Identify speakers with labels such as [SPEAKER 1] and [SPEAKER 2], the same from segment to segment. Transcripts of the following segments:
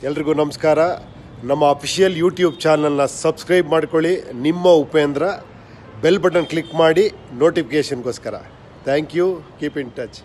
[SPEAKER 1] ಎಲ್ರಿಗೂ ನಮಸ್ಕಾರ ನಮ್ಮ ಅಫಿಷಿಯಲ್ ಯೂಟ್ಯೂಬ್ ಚಾನಲ್ನ ಸಬ್ಸ್ಕ್ರೈಬ್ ಮಾಡ್ಕೊಳ್ಳಿ ನಿಮ್ಮ ಉಪೇಂದ್ರ ಬೆಲ್ ಬಟನ್ ಕ್ಲಿಕ್ ಮಾಡಿ ನೋಟಿಫಿಕೇಷನ್ಗೋಸ್ಕರ thank you keep in touch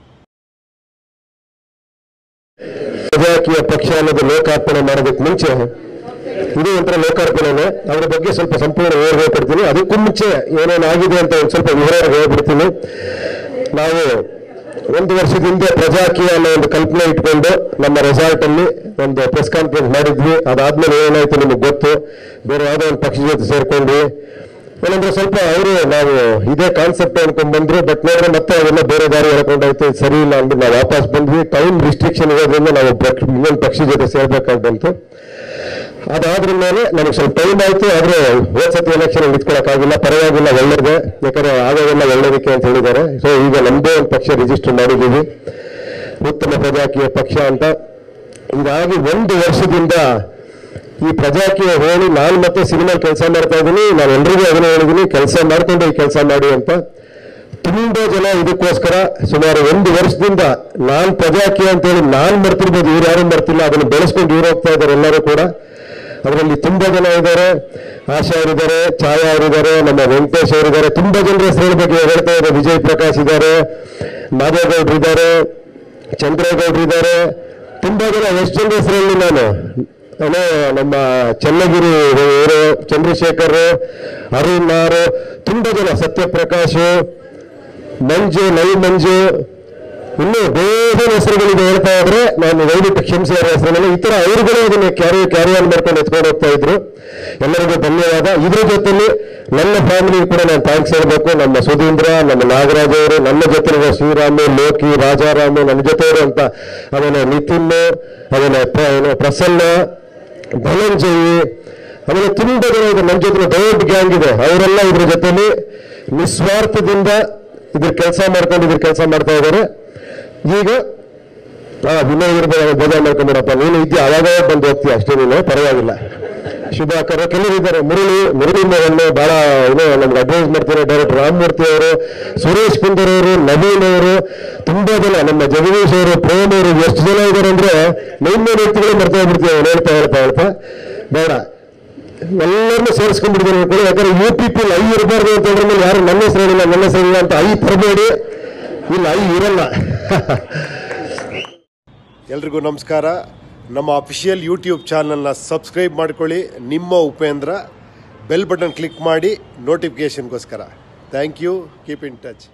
[SPEAKER 2] Prajakeeya ಪಕ್ಷ ಅನ್ನೋದು ಲೋಕಾರ್ಪಣೆ ಮಾಡೋದಕ್ಕೆ ಮುಂಚೆ ಇದು ಒಂಥರ ಲೋಕಾರ್ಪಣೆನೆ ಅದ್ರ ಬಗ್ಗೆ ಸ್ವಲ್ಪ ಸಂಪೂರ್ಣ ವಿವರ ಕೊಡ್ತೀನಿ ಅದಕ್ಕೂ ಮುಂಚೆ ಏನೇನು ಆಗಿದೆ ಅಂತ ಒಂದು ಸ್ವಲ್ಪ ವಿವರ ಹೇಳ್ಬಿಡ್ತೀನಿ ನಾವು ಒಂದು ವರ್ಷದ ಹಿಂದೆ ಪ್ರಜಾಕೀಯ ಅನ್ನೋ ಒಂದು ಕಲ್ಪನೆ ಇಟ್ಕೊಂಡು ನಮ್ಮ ರೆಸಾರ್ಟ್ ಅಲ್ಲಿ ಒಂದು ಪ್ರೆಸ್ ಕಾನ್ಫರೆನ್ಸ್ ಮಾಡಿದ್ವಿ ಅದಾದ್ಮೇಲೆ ಏನಾಯ್ತು ನಿಮಗೆ ಗೊತ್ತು ಬೇರೆ ಯಾವುದೋ ಒಂದು ಪಕ್ಷದ ಜೊತೆ ಸೇರ್ಕೊಂಡ್ವಿ ಏನಂದ್ರೆ ಸ್ವಲ್ಪ ಅವರು ನಾವು ಇದೇ ಕಾನ್ಸೆಪ್ಟ್ ಅನ್ಕೊಂಡ್ ಬಂದ್ರು ಬಟ್ ನೋಡಿದ್ರೆ ಮತ್ತೆ ಅವೆಲ್ಲ ಬೇರೆ ದಾರಿ ಹೇಳ್ಕೊಂಡಾಯ್ತು ಇದು ಸರಿ ಇಲ್ಲ ಅಂದ್ಬಿಟ್ಟು ನಾವು ವಾಪಸ್ ಬಂದ್ವಿ ಟೈಮ್ ರಿಸ್ಟ್ರಿಕ್ಷನ್ ಇರೋದ್ರಿಂದ ನಾವು ಪಕ್ಷ- ಇನ್ನೊಂದು ಪಕ್ಷದ ಜೊತೆ ಸೇರ್ಬೇಕಾಗಿ ಬಂತು ಅದಾದ್ರ ಮೇಲೆ ನಮಗೆ ಸ್ವಲ್ಪ ಟೈಮ್ ಆಯ್ತು ಆದ್ರೆ ಹೋದ್ ಸತಿ ಎಲೆಕ್ಷನ್ ನಿಂತ್ಕೊಳಕ್ಕಾಗಿಲ್ಲ ಪರವಾಗಿಲ್ಲ ಒಳ್ಳೇದೆ ಯಾಕಂದ್ರೆ ಆಗೋದೆಲ್ಲ ಒಳ್ಳೇದಕ್ಕೆ ಅಂತ ಹೇಳಿದ್ದಾರೆ ಸೊ ಈಗ ನಮ್ದೇ ಒಂದು ಪಕ್ಷ ರಿಜಿಸ್ಟರ್ ಮಾಡಿದ್ದೀವಿ ಉತ್ತಮ ಪ್ರಜಾಕೀಯ ಪಕ್ಷ ಅಂತ ಹೀಗಾಗಿ ಒಂದು ವರ್ಷದಿಂದ ಈ ಪ್ರಜಾಕೀಯ ಹೇಳಿ ನಾನು ಮತ್ತೆ ಸಿನಿಮಾ ಕೆಲಸ ಮಾಡ್ತಾ ಇದ್ದೀನಿ ನಾನು ಎಲ್ರಿಗೂ ಅದನ್ನ ಹೇಳಿದ್ದೀನಿ ಕೆಲಸ ಮಾಡ್ಕೊಂಡು ಈ ಕೆಲಸ ಮಾಡಿ ಅಂತ ತುಂಬಾ ಜನ ಇದಕ್ಕೋಸ್ಕರ ಸುಮಾರು ಒಂದು ವರ್ಷದಿಂದ ನಾನ್ ಪ್ರಜಾಕೀಯ ಅಂತ ಹೇಳಿ ನಾನ್ ಮರ್ತಿರ್ಬೋದು ಇವ್ರು ಯಾರು ಮರ್ತಿಲ್ಲ ಅದನ್ನು ಬೆಳೆಸ್ಕೊಂಡು ಇವ್ರು ಹೋಗ್ತಾ ಇದ್ದಾರೆ ಎಲ್ಲರೂ ಕೂಡ ಅದರಲ್ಲಿ ತುಂಬಾ ಜನ ಇದ್ದಾರೆ ಆಶಾ ಅವರಿದ್ದಾರೆ ಛಾಯಾ ಅವರಿದ್ದಾರೆ ನಮ್ಮ ವೆಂಕಟೇಶ್ ಅವರಿದ್ದಾರೆ ತುಂಬಾ ಜನರ ಹೆಸರುಗಳ ಬಗ್ಗೆ ಹೇಳ್ತಾ ಇದ್ದಾರೆ ವಿಜಯ್ ಪ್ರಕಾಶ್ ಇದ್ದಾರೆ ಮಾದೇಗೌಡ್ರು ಇದ್ದಾರೆ ಚಂದ್ರೇಗೌಡ್ರು ಇದ್ದಾರೆ ತುಂಬಾ ಜನ ಎಷ್ಟು ಜನರ ಹೆಸರಲ್ಲಿ ನಾನು ನಾನು ನಮ್ಮ ಚನ್ನಗಿರಿ ಇವರು ಚಂದ್ರಶೇಖರ್ ಅರುಣ್ ನಾರು ತುಂಬಾ ಜನ ಸತ್ಯಪ್ರಕಾಶ್ ಮಂಜು ನೈ ಮಂಜು ಇನ್ನು ಬೇರೆ ಹೆಸರುಗಳಿಗೆ ಹೇಳ್ತಾ ಇದ್ರೆ ನಾನು ದಯವಿಟ್ಟು ಕ್ಷಮಿಸಿ ಅವರ ಹೆಸರಿನಲ್ಲಿ ಈ ತರ ಅವರುಗಳು ಅದನ್ನ ಕ್ಯಾರಿ ಕ್ಯಾರಿ ಆನ್ ಮಾಡ್ಕೊಂಡು ಎತ್ಕೊಂಡು ಹೋಗ್ತಾ ಇದ್ರು ಎಲ್ಲರಿಗೂ ಧನ್ಯವಾದ ಇದ್ರ ಜೊತೆಲಿ ನನ್ನ ಫ್ಯಾಮಿಲಿ ಕೂಡ ನಾನು ಥ್ಯಾಂಕ್ಸ್ ಹೇಳ್ಬೇಕು ನಮ್ಮ ಸುಧೀಂದ್ರ ನಮ್ಮ ನಾಗರಾಜ್ ಅವರು ನನ್ನ ಜೊತೆ ಶ್ರೀರಾಮು ಲೋಕಿ ರಾಜಾರಾಮು ನನ್ನ ಜೊತೆ ಇರುವಂತ ಆಮೇಲೆ ನಿತಿನ್ ಆಮೇಲೆ ಪ್ರ- ಏನು ಪ್ರಸನ್ನ ಧನಂಜಯಿ ಆಮೇಲೆ ತುಂಬಾ ಜನ ಇದೆ ನನ್ನ ಜೊತೆ ದೊಡ್ಡ ಗ್ಯಾಂಗ್ ಇದೆ ಅವರೆಲ್ಲ ಇದ್ರ ಜೊತೆಲಿ ನಿಸ್ವಾರ್ಥದಿಂದ ಇದ್ರ ಕೆಲಸ ಮಾಡ್ಕೊಂಡು ಇದ್ರ ಕೆಲಸ ಮಾಡ್ತಾ ಇದ್ದಾರೆ ಈಗ ಆ ವಿನಯ್ ಇರ್ಬೋದು ಬೇಜಾರ್ ಮಾಡ್ಕೊಂಬಿಡಪ್ಪ ನೀನು ಇದ್ದಿ ಅವಾಗ ಬಂದು ಹೋಗ್ತೀಯ ಅಷ್ಟೇ ನೀನು ಪರವಾಗಿಲ್ಲ ಶುಭಾಕರ ಕೆಲವರು ಇದ್ದಾರೆ ಮುರಳಿ ಮುರಳಿ ಮೋಹನ್ ಬಹಳ ಏನೋ ನಮ್ಗೆ ಅಡ್ವೈಸ್ ಮಾಡ್ತಾರೆ ಡೈರೆಕ್ಟರ್ ರಾಮಮೂರ್ತಿ ಅವರು ಸುರೇಶ್ ಕುಂದರ್ ಅವರು ನವೀನ್ ಅವರು ತುಂಬಾ ಜನ ನಮ್ಮ ಜಗದೀಶ್ ಅವರು ಪ್ರೇಮ್ ಅವರು ಎಷ್ಟು ಜನ ಇದ್ದಾರೆ ಅಂದ್ರೆ ಮೇನ್ ಮೇನ್ ವ್ಯಕ್ತಿಗಳು ಬರ್ತಾ ಬಿಡ್ತೀವಿ ಅವ್ನು ಹೇಳ್ತಾ ಹೇಳ್ತಾ ಹೇಳ್ತಾ ಬೇಡ ಎಲ್ಲರನ್ನೂ ಸೇರಿಸ್ಕೊಂಡ್ಬಿಡ್ತೀನಿ ಕೂಡ ಯಾಕಂದ್ರೆ ಯು ಪಿ ಪಿ ಐ ಇರಬಾರ್ದು ಅಂತ ಹೇಳಿದ್ರೆ ಮೇಲೆ ಯಾರು ನನ್ನ ಹೆಸರು ಹೇಳಿಲ್ಲ ನನ್ನ ಹೆಸರು ಇಲ್ಲ ಅಂತ ಐ ತರಬೇಡಿ ಇಲ್ಲ ಐ ಇರಲ್ಲ
[SPEAKER 1] ಎಲ್ರಿಗೂ ನಮಸ್ಕಾರ ನಮ್ಮ ಅಫಿಷಿಯಲ್ ಯೂಟ್ಯೂಬ್ ಚಾನಲ್ನ ಸಬ್ಸ್ಕ್ರೈಬ್ ಮಾಡ್ಕೊಳ್ಳಿ ನಿಮ್ಮ ಉಪೇಂದ್ರ ಬೆಲ್ ಬಟನ್ ಕ್ಲಿಕ್ ಮಾಡಿ ನೋಟಿಫಿಕೇಷನ್ಗೋಸ್ಕರ thank you keep in touch